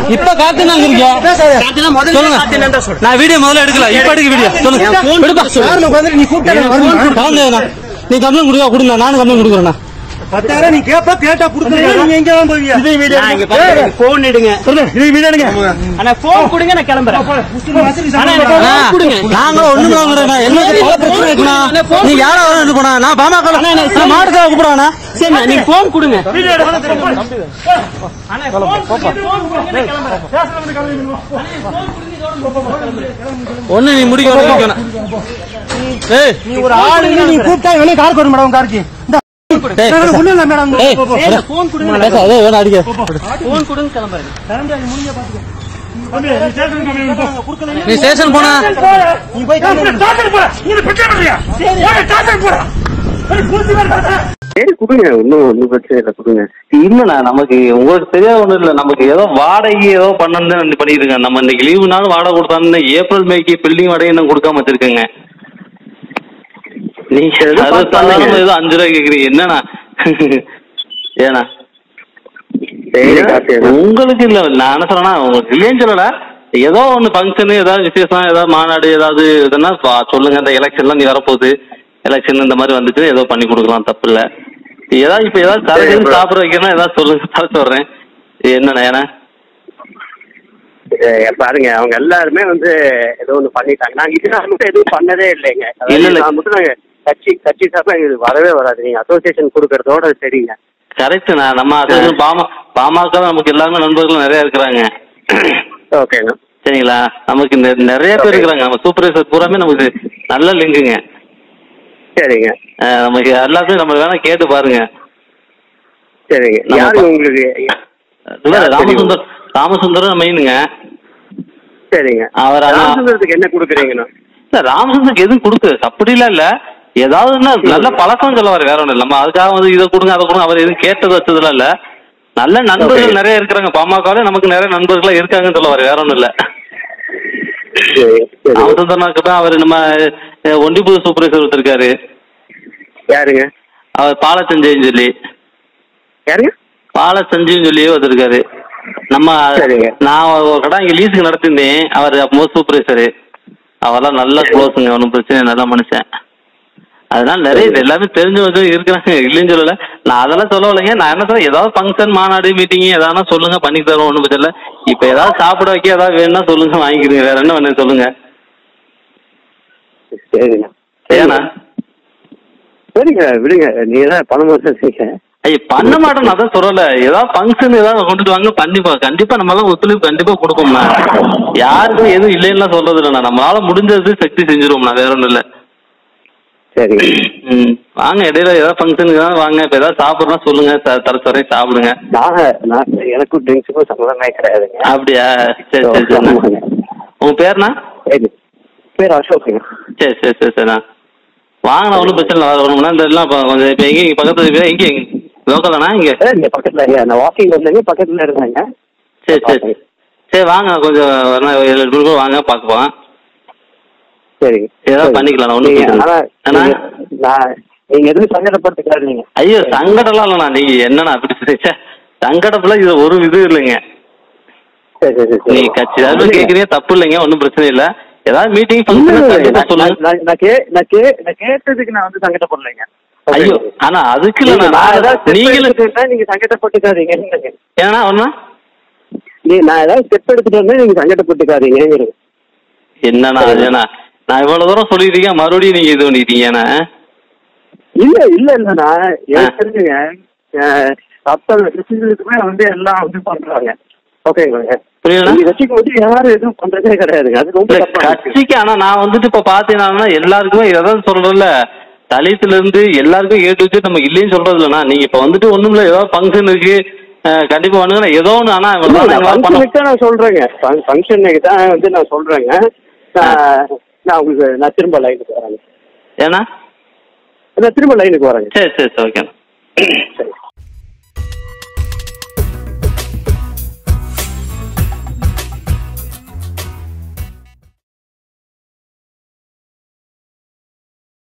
இப்ப காத்து நாங்க இருக்கீங்க சொல்லுங்க நான் வீடியோ முதல்ல எடுக்கல இப்ப எடுக்க வீடியோ சொல்லுங்க எடுப்பா காரணம் உட்கார்ந்துட்டு நீ கூப்பிட்டா நான் வரணுமா? கலந்துண்ணா நீ கம்ப்ளைண்ட் கொடுக்க கொடுங்க நானும் கம்ப்ளைண்ட் கொடுக்குறேண்ணா பத்தாயிரம் நீ கேப்ப கேட்டா கொடுத்துருங்க நீங்க எங்க தான் போவீங்க இது வீடியோ போன் எடுங்க சொல்லு, இது வீடியோ எடுங்க அண்ணா போன் கொடுங்க நான் கிளம்புறேன் அண்ணா, நாங்களும் ஒண்ணும் இல்லாம என்ன பல பிரச்சனை இருக்குண்ணா நீ யாரா வரணும் போனா நான் பாமக நான் மாட்டுக்காக கூப்பிடுவாண்ணா சரி நீங்க போன் கொடுங்க ஒண்ணு நீ முடிக்க முடிக்கணும் ஏய் நீ ஒரு ஆளுங்க நீ கூப்பிட்டா வேணா கார் வரும் மேடம் காருக்கு இந்த ஏய், மேடம், ஒண்ணும் இல்ல மேடம் ஏய், போ, போ, போ. ஏய், போன் கொடுங்க பேச அதே வேணா அடிக்க போன் கொடுங்க கிளம்புறேன் தரம்பு, நீ முடிஞ்ச பாத்துக்கோ. தம்பி, நீ ஸ்டேஷனுக்கு கம்ப்ளைண்ட் கொடுத்தா, கொடுக்கலைன்னா நீ ஸ்டேஷன் போனா நீ போய் கம்ப்ளைண்ட் சரி கொடுங்க ஒன்றும் ஒன்றும் பிரச்சனை இல்லை கொடுங்க இல்லண்ணா நமக்கு உங்களுக்கு தெரியாத ஒன்றும் இல்லை நமக்கு ஏதோ வாடகை ஏதோ பண்ணணும் பண்ணிட்டு இருக்கேன் நம்ம இன்னைக்கு லீவுனாலும் வாடகை கொடுத்தான்னு ஏப்ரல் மேக்கு பில்டிங் வாடகை இன்னும் கொடுக்காம வச்சிருக்கேங்க நீங்க அது சாதாரண ஏதோ அஞ்சு ரூபாய் கேக்குறீங்க என்னண்ணா ஏண்ணா உங்களுக்கு இல்ல நான் என்ன சொல்றேன்னா உங்களுக்கு இல்லைன்னு சொல்லல ஏதோ ஒன்று ஃபங்க்ஷனு ஏதாவது விசேஷம் ஏதாவது மாநாடு ஏதாவது இதுன்னா பா- சொல்லுங்க இந்த எலெக்ஷன்லாம் நீ வரப்போகுது எலெக்ஷன் இந்த மாதிரி வந்துச்சு ஏதோ பண்ணி கொடுக்கலாம் தப்பு இல்ல ஏதாவது இப்போ ஏதாவது கரைக்கு சாப்பிட வைக்கணும் ஏதாவது சொல்லுங்க தர சொல்றேன் என்னண்ணா ஏன்னா பாருங்க அவங்க எல்லாருமே வந்து ஏதோ ஒண்ணு பண்ணிட்டாங்க நாங்க இது நாள் மட்டும் எதுவும் பண்ணதே இல்லைங்க அதாவது இல்ல, இல்ல. நான் மட்டும் நாங்க கட்சி கட்சி சார்பா இது வரவே வராது நீங்க அசோசியேஷன் கொடுக்கறதோட சரிங்க கரெக்டுண்ணா நம்ம அது பாமா பாமக நமக்கு எல்லாருமே நண்பர்கள் நிறைய இருக்கிறாங்க ஓகேங்க சரிங்களா நமக்கு இந்த நிறைய பேர் இருக்கிறாங்க நம்ம சூப்பர்வைசர் பூராமே நமக்கு நல்ல லிங்குங்க சரிங்க அஹ் நமக்கு எல்லாத்தையும் நம்ம வேணா கேட்டு பாருங்க சரிங்க நம்ம யாருங்க பா- உங்களுக்கு இல்ல யார் ராமசுந்தர் ராமசுந்தரம் மெயினுங்க சரிங்க அவர் ஆனா- ராமச்சந்திரத்துக்கு என்ன கொடுக்குறீங்கண்ணா இல்ல ராமச்சந்திரனுக்கு எதுவும் கொடுக்கு அப்படிலாம் இல்ல ஏதாவதுன்னா நல்ல பழக்கம் சொல்லுவார் வேற ஒண்ணும் இல்ல நம்ம அதுக்காக வந்து இதை கொடுங்க அதை கொடுங்க அவர் எதுவும் கேட்டது வச்சதுல இல்ல நல்ல நண்பர்கள் Okay. நிறைய இருக்கிறாங்க பாமகவில் நமக்கு நிறைய நண்பர்களா இருக்காங்கன்னு சொல்லுவார் வேற ஒண்ணும் இல்ல சரி சரி ராமச்சந்திரனுக்கு தான் அவர் நம்ம அஹ், ஒண்டிபுது சூப்பர்வைசர் ஒருத்தருக்காரு யாருங்க அவர் பாலச்சஞ்சய்னு சொல்லி யாருங்க பாலச்சஞ்சுன்னு சொல்லி ஒருத்தருக்காரு நம்ம சரிங்க. நான் ஒரு கடை இங்க லீஸுக்கு நடத்திருந்தேன் அவர் அப்போ சூப்பர்வைசரு அவரெல்லாம் நல்ல க்ளோஸுங்க ஒன்றும் பிரச்சனை இல்லை, நல்ல மனுஷன் அதனால நிறைய இது எல்லாமே தெரிஞ்சவங்க இருக்கிறாங்க இல்லைன்னு சொல்லல நான் அதெல்லாம் சொல்லலைங்க நான் என்ன சொல்றேன் ஏதாவது ஃபங்க்ஷன் மாநாடு மீட்டிங் ஏதாவது சொல்லுங்க பண்ணி தரோம் ஒன்றும் பிரச்சனை இல்லை இப்போ ஏதாவது சாப்பிட வைக்க ஏதாவது வேணும்னா சொல்லுங்க வாங்கிக்கிறீங்க வேற என்ன வேணும் சொல்லுங்க சரிங்க ஏண்ணா சரிங்க விடுங்க நீங்க தான் பணம் வச்சுருக்கீங்க ஐய பண்ண மாட்டோம் நான் தான் சொல்லல ஏதாவது ஃபங்க்ஷன் ஏதாவது கொண்டுட்டு வாங்க கண்டிப்பா கண்டிப்பா நம்ம எல்லாம் ஒத்துழைப்பு கண்டிப்பா கொடுப்போம்ண்ணா யாருக்கும் எதுவும் இல்லைன்னா சொல்றது இல்லைண்ணா நம்மளால முடிஞ்சது சக்தி செஞ்சிருவோம்ண்ணா வேற ஒன்றும் இல்லை சரிங்க ம் வாங்க இடையில ஏதாவது ஃபங்க்ஷனுக்கு தான் வாங்க இப்போ ஏதாவது சாப்பிட்றோம் சொல்லுங்க த- தர சொல்றேன் சாப்பிடுங்க நான் நான் எனக்கும் ட்ரிங்க்ஸுக்கும் சம்மந்தமே கிடையாதுங்க அப்படியா சரி சரி சரிண்ணா ஆமாங்க. உங்க பேர்ண்ணா சரி பேர் அசோக்குங்க சரி சரி சரி சரிண்ணா வாங்கண்ணா ஒன்றும் பிரச்சனை இல்லை வரணும்னா இந்த எல்லாம் இப்போ கொஞ்சம் இப்போ எங்கே பக்கத்தில் எங்கே லோக்கல் தானா இங்கே ஏ, இங்க பக்கத்துல ஐயா, நான் வாக்கிங் வந்தேங்க பக்கத்துல இருந்தாங்க சரி சரி சரி வாங்க கொஞ்சம் வரணும் ஏழு எட்டு பேர் வாங்க பார்க்கலாம் சரிங்க ஏதாவது சரி. பண்ணிக்கலாம், ஒண்ணும் நீங்க- பிரச்சனை ஆனா, இல்லை. நீங்க- நான் நீங்க எதுவும் சங்கடப்படுத்திக்காது நீங்க ஐயோ சங்கடம்லாம் இல்லைண்ணா நீங்க என்னண்ணா அப்படி சொல்லிச்சா சங்கடத்துல இது ஒரு இது இல்லைங்க சரி சரி சரி நீ கட்சி ஏதாவது கேட்குறீங்க தப்பு இல்லைங்க ஒன்றும் பிரச்சனை இல்லை ஏதாவது மீட்டிங் இல்ல, இல்ல, ஃபங்க்ஷன் இல்ல. கண்டிப்பா நான் சொல்லுங்க நான் நான் கே நான் கே நான் கேட்டதுக்கு நான் வந்து சங்கடப்படலைங்க ஐயோ ஆனா அதுக்கு நீங்க இல்லைண்ணா நான் ஏதாவது step நீங்களும் எடுத்துட்டேன்னா நீங்க சங்கடப்பட்டுக்காதீங்க ஏன்னா ஒண்ணா நீ நான் ஏதாவது ஸ்டெப் எடுத்துட்டு வந்தா நீங்க சங்கடப்பட்டுக்காதீங்க என்னண்ணா ஏண்ணா நான் இவ்வளவு தூரம் சொல்லியிருக்கேன் மறுபடியும் நீங்க இது பண்ணிட்டீங்கண்ணா இல்ல இல்ல இல்ல நான் ஆ. எனக்கு தெரிஞ்சுங்க அஹ், அத்தனை கிறிஸ்டியனுக்குமே வந்து எல்லாம் வந்து பண்றாங்க ஓகேங்களா புரியுதுண்ணா நீங்க வச்சுக்கும் போது யாரும் எதுவும் பண்றதே கிடையாதுங்க அது ரொம்ப இல்ல தப்பா இருக்கு. கட்சிக்கு ஆனா நான் வந்துட்டு இப்ப பாத்தீங்கன்னா எல்லாருக்குமே எதாவது சொல்றேன்ல தலித்துல இருந்து எல்லாருக்கும் ஏட்டு வச்சு நம்ம இல்லைன்னு சொல்றது இல்லைண்ணா நீங்க இப்ப வந்துட்டு ஒண்ணும் இல்ல ஏதாவது ஃபங்க்ஷன் இருக்கு அஹ், கண்டிப்பா பண்ணுங்க ஏதோ ஒண்ணு ஆனா இல்ல, இவ்வளவு நான் நாள் பண்ண ஃபங்க்ஷனுக்கு தான் நான் சொல்றேங்க ஃபங்க்ஷனுக்கு தான் வந்து நான் சொல்றேங்க நான் நான் உங்களுக்கு நான் திரும்ப லைனுக்கு வரேங்க ஏன்னா நான் திரும்ப லைனுக்கு வரேங்க சரி சரி சரி ஓகே